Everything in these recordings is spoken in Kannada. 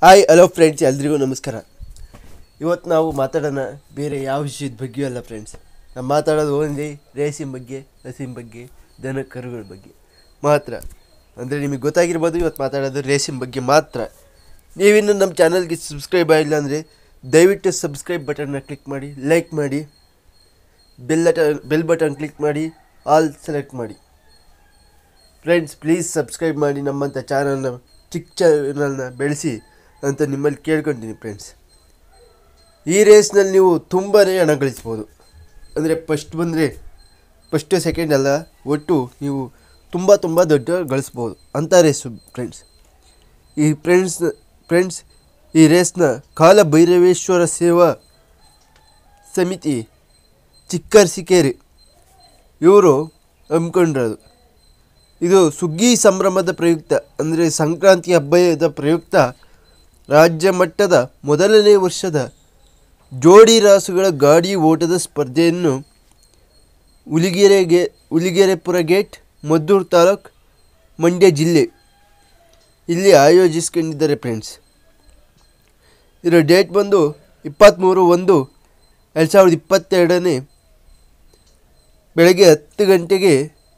ಹಾಯ್ ಹಲೋ ಫ್ರೆಂಡ್ಸ್ ಎಲ್ರಿಗೂ ನಮಸ್ಕಾರ ಇವತ್ತು ನಾವು ಮಾತಾಡೋಣ ಬೇರೆ ಯಾವ ವಿಷಯದ ಬಗ್ಗೆಯೂ ಅಲ್ಲ ಫ್ರೆಂಡ್ಸ್ ನಾವು ಮಾತಾಡೋದು ಓನ್ಲಿ ರೇಸಿನ ಬಗ್ಗೆ ಹಸಿನ ಬಗ್ಗೆ ದನ ಕರುಗಳ ಬಗ್ಗೆ ಮಾತ್ರ ಅಂದರೆ ನಿಮಗೆ ಗೊತ್ತಾಗಿರ್ಬೋದು ಇವತ್ತು ಮಾತಾಡೋದು ರೇಸಿನ ಬಗ್ಗೆ ಮಾತ್ರ ನೀವಿನ್ನು ನಮ್ಮ ಚಾನಲ್ಗೆ ಸಬ್ಸ್ಕ್ರೈಬ್ ಆಗಿಲ್ಲ ಅಂದರೆ ದಯವಿಟ್ಟು ಸಬ್ಸ್ಕ್ರೈಬ್ ಬಟನ್ನ ಕ್ಲಿಕ್ ಮಾಡಿ ಲೈಕ್ ಮಾಡಿ bell button bell button click ಮಾಡಿ ಆಲ್ ಸೆಲೆಕ್ಟ್ ಮಾಡಿ ಫ್ರೆಂಡ್ಸ್ ಪ್ಲೀಸ್ ಸಬ್ಸ್ಕ್ರೈಬ್ ಮಾಡಿ ನಮ್ಮಂಥ ಚಾನಲ್ನ ಚಿಕ್ಕ ಚಾನಲ್ನ ಬೆಳೆಸಿ ಅಂತ ನಿಮ್ಮಲ್ಲಿ ಕೇಳ್ಕೊತೀನಿ ಫ್ರೆಂಡ್ಸ್ ಈ ರೇಸ್ನಲ್ಲಿ ನೀವು ತುಂಬಾ ಹಣ ಗಳಿಸ್ಬೋದು ಅಂದರೆ ಫಸ್ಟ್ ಬಂದರೆ ಫಸ್ಟು ಸೆಕೆಂಡ್ ಅಲ್ಲ ಒಟ್ಟು ನೀವು ತುಂಬ ತುಂಬ ದೊಡ್ಡ ಗಳಿಸ್ಬೋದು ಅಂಥ ರೇಸು ಫ್ರೆಂಡ್ಸ್ ಈ ಫ್ರೆಂಡ್ಸ್ ಫ್ರೆಂಡ್ಸ್ ಈ ರೇಸ್ನ ಕಾಲ ಭೈರವೇಶ್ವರ ಸೇವಾ ಸಮಿತಿ ಚಿಕ್ಕರ್ಸಿಕೇರಿ ಇವರು ಹಮ್ಮಿಕೊಂಡಿರೋದು ಇದು ಸುಗ್ಗಿ ಸಂಭ್ರಮದ ಪ್ರಯುಕ್ತ ಅಂದರೆ ಸಂಕ್ರಾಂತಿ ಹಬ್ಬದ ಪ್ರಯುಕ್ತ ರಾಜ್ಯ ಮಟ್ಟದ ಮೊದಲನೇ ವರ್ಷದ ಜೋಡಿ ರಾಸುಗಳ ಗಾಡಿ ಓಟದ ಸ್ಪರ್ಧೆಯನ್ನು ಉಲಿಗೆರೆಗೆ ಉಲಿಗೆರೆಪುರ ಗೇಟ್ ಮದ್ದೂರು ತಾಲೂಕು ಮಂಡ್ಯ ಜಿಲ್ಲೆ ಇಲ್ಲಿ ಆಯೋಜಿಸ್ಕೊಂಡಿದ್ದಾರೆ ಫ್ರೆಂಡ್ಸ್ ಇದರ ಡೇಟ್ ಬಂದು ಇಪ್ಪತ್ತ್ಮೂರು ಒಂದು ಎರಡು ಸಾವಿರದ ಇಪ್ಪತ್ತೆರಡನೇ ಬೆಳಗ್ಗೆ ಹತ್ತು ಗಂಟೆಗೆ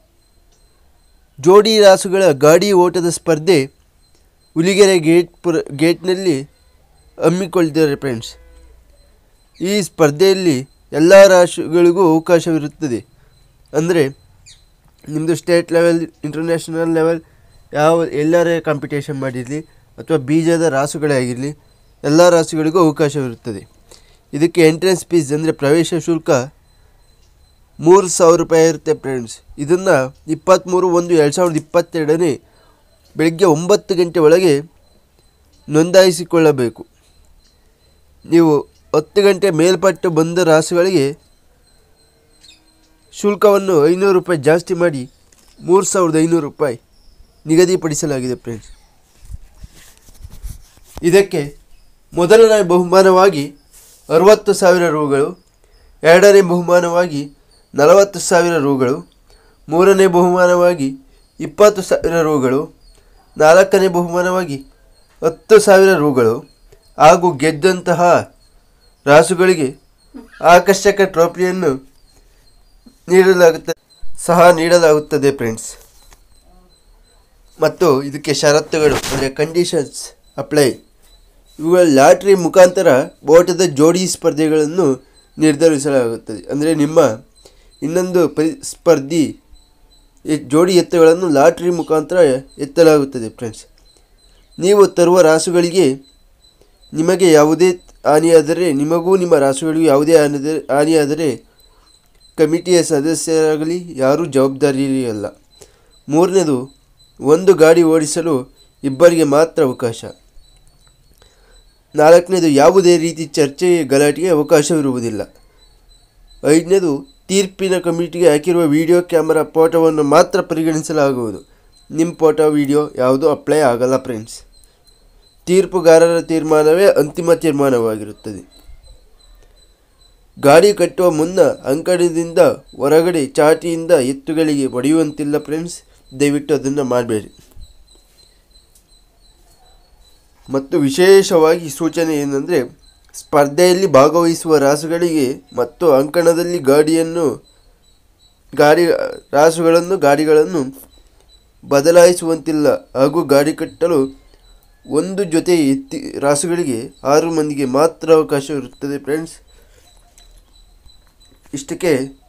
ಜೋಡಿ ರಾಸುಗಳ ಗಾಡಿ ಓಟದ ಸ್ಪರ್ಧೆ ಹುಲಿಗೆರೆ ಗೇಟ್ ಪುರ ಗೇಟ್ನಲ್ಲಿ ಹಮ್ಮಿಕೊಳ್ತಿದ್ದಾರೆ ಫ್ರೆಂಡ್ಸ್ ಈ ಸ್ಪರ್ಧೆಯಲ್ಲಿ ಎಲ್ಲ ರಾಸುಗಳಿಗೂ ಅವಕಾಶವಿರುತ್ತದೆ ಅಂದರೆ ನಿಮ್ಮದು ಸ್ಟೇಟ್ ಲೆವೆಲ್ ಇಂಟರ್ನ್ಯಾಷನಲ್ ಲೆವೆಲ್ ಯಾವ ಎಲ್ಲರೇ ಕಾಂಪಿಟೇಷನ್ ಮಾಡಿರಲಿ ಅಥವಾ ಬೀಜದ ರಾಸುಗಳೇ ಆಗಿರಲಿ ಎಲ್ಲ ರಾಸುಗಳಿಗೂ ಅವಕಾಶವಿರುತ್ತದೆ ಇದಕ್ಕೆ ಎಂಟ್ರೆನ್ಸ್ ಫೀಸ್ ಅಂದರೆ ಪ್ರವೇಶ ಶುಲ್ಕ ಮೂರು ಸಾವಿರ ರೂಪಾಯಿ ಇರುತ್ತೆ ಫ್ರೆಂಡ್ಸ್ ಇದನ್ನು ಇಪ್ಪತ್ತ್ಮೂರು ಒಂದು ಎರಡು ಸಾವಿರದ ಇಪ್ಪತ್ತೆರಡನೇ ಬೆಳಗ್ಗೆ ಒಂಬತ್ತು ಗಂಟೆ ಒಳಗೆ ನೋಂದಾಯಿಸಿಕೊಳ್ಳಬೇಕು ನೀವು ಹತ್ತು ಗಂಟೆ ಮೇಲ್ಪಟ್ಟು ಬಂದ ರಾಸುಗಳಿಗೆ ಶುಲ್ಕವನ್ನು ಐನೂರು ರೂಪಾಯಿ ಜಾಸ್ತಿ ಮಾಡಿ ಮೂರು ಸಾವಿರದ ಐನೂರು ರೂಪಾಯಿ ನಿಗದಿಪಡಿಸಲಾಗಿದೆ ಫ್ರೆಂಡ್ಸ್ ಇದಕ್ಕೆ ಮೊದಲನೇ ಬಹುಮಾನವಾಗಿ ಅರವತ್ತು ಸಾವಿರ ರೂಗಳು ಎರಡನೇ ಬಹುಮಾನವಾಗಿ ನಲವತ್ತು ಸಾವಿರ ರೂಗಳು ಮೂರನೇ ಬಹುಮಾನವಾಗಿ ಇಪ್ಪತ್ತು ಸಾವಿರ ರೂಗಳು ನಾಲ್ಕನೇ ಬಹುಮಾನವಾಗಿ ಹತ್ತು ಸಾವಿರ ರೂಗಳು ಹಾಗೂ ಗೆದ್ದಂತಹ ರಾಸುಗಳಿಗೆ ಆಕರ್ಷಕ ಟ್ರೋಫಿಯನ್ನು ನೀಡಲಾಗುತ್ತದೆ ಸಹ ನೀಡಲಾಗುತ್ತದೆ ಫ್ರೆಂಡ್ಸ್ ಮತ್ತು ಇದಕ್ಕೆ ಷರತ್ತುಗಳು ಅಂದರೆ ಕಂಡೀಷನ್ಸ್ ಅಪ್ಲೈ ಇವುಗಳ ಲಾಟ್ರಿ ಮುಖಾಂತರ ಓಟದ ಜೋಡಿ ಸ್ಪರ್ಧೆಗಳನ್ನು ನಿರ್ಧರಿಸಲಾಗುತ್ತದೆ ಅಂದರೆ ನಿಮ್ಮ ಇನ್ನೊಂದು ಪರಿ ಸ್ಪರ್ಧಿ ಈ ಜೋಡಿ ಎತ್ತುಗಳನ್ನು ಲಾಟ್ರಿ ಮುಖಾಂತರ ಎತ್ತಲಾಗುತ್ತದೆ ಫ್ರೆಂಡ್ಸ್ ನೀವು ತರುವ ರಾಸುಗಳಿಗೆ ನಿಮಗೆ ಯಾವುದೇ ಹಾನಿಯಾದರೆ ನಿಮಗೂ ನಿಮ್ಮ ರಾಸುಗಳಿಗೂ ಯಾವುದೇ ಹಾನಿದ ಹಾನಿಯಾದರೆ ಕಮಿಟಿಯ ಸದಸ್ಯರಾಗಲಿ ಯಾರೂ ಜವಾಬ್ದಾರಿ ಅಲ್ಲ ಮೂರನೇದು ಒಂದು ಗಾಡಿ ಓಡಿಸಲು ಇಬ್ಬರಿಗೆ ಮಾತ್ರ ಅವಕಾಶ ನಾಲ್ಕನೇದು ಯಾವುದೇ ರೀತಿ ಚರ್ಚೆ ಗಲಾಟೆಗೆ ಅವಕಾಶವಿರುವುದಿಲ್ಲ ಐದನೇದು ತೀರ್ಪಿನ ಕಮಿಟಿಗೆ ಹಾಕಿರುವ ವಿಡಿಯೋ ಕ್ಯಾಮರಾ ಫೋಟೋವನ್ನು ಮಾತ್ರ ಪರಿಗಣಿಸಲಾಗುವುದು ನಿಮ್ಮ ಫೋಟೋ ವಿಡಿಯೋ ಯಾವುದೂ ಅಪ್ಲೈ ಆಗಲ್ಲ ಫ್ರೆಂಡ್ಸ್ ತೀರ್ಪುಗಾರರ ತೀರ್ಮಾನವೇ ಅಂತಿಮ ತೀರ್ಮಾನವಾಗಿರುತ್ತದೆ ಗಾಡಿ ಕಟ್ಟುವ ಮುನ್ನ ಅಂಕಣದಿಂದ ಹೊರಗಡೆ ಚಾಟಿಯಿಂದ ಎತ್ತುಗಳಿಗೆ ಹೊಡೆಯುವಂತಿಲ್ಲ ಫ್ರೆಂಡ್ಸ್ ದಯವಿಟ್ಟು ಅದನ್ನು ಮಾಡಬೇಡಿ ಮತ್ತು ವಿಶೇಷವಾಗಿ ಸೂಚನೆ ಏನಂದರೆ ಸ್ಪರ್ಧೆಯಲ್ಲಿ ಭಾಗವಹಿಸುವ ರಾಸುಗಳಿಗೆ ಮತ್ತು ಅಂಕಣದಲ್ಲಿ ಗಾಡಿಯನ್ನು ಗಾಡಿ ರಾಸುಗಳನ್ನು ಗಾಡಿಗಳನ್ನು ಬದಲಾಯಿಸುವಂತಿಲ್ಲ ಹಾಗೂ ಗಾಡಿ ಕಟ್ಟಲು ಒಂದು ಜೊತೆ ಎತ್ತಿ ರಾಸುಗಳಿಗೆ ಆರು ಮಂದಿಗೆ ಮಾತ್ರ ಅವಕಾಶ ಇರುತ್ತದೆ ಫ್ರೆಂಡ್ಸ್ ಇಷ್ಟಕ್ಕೆ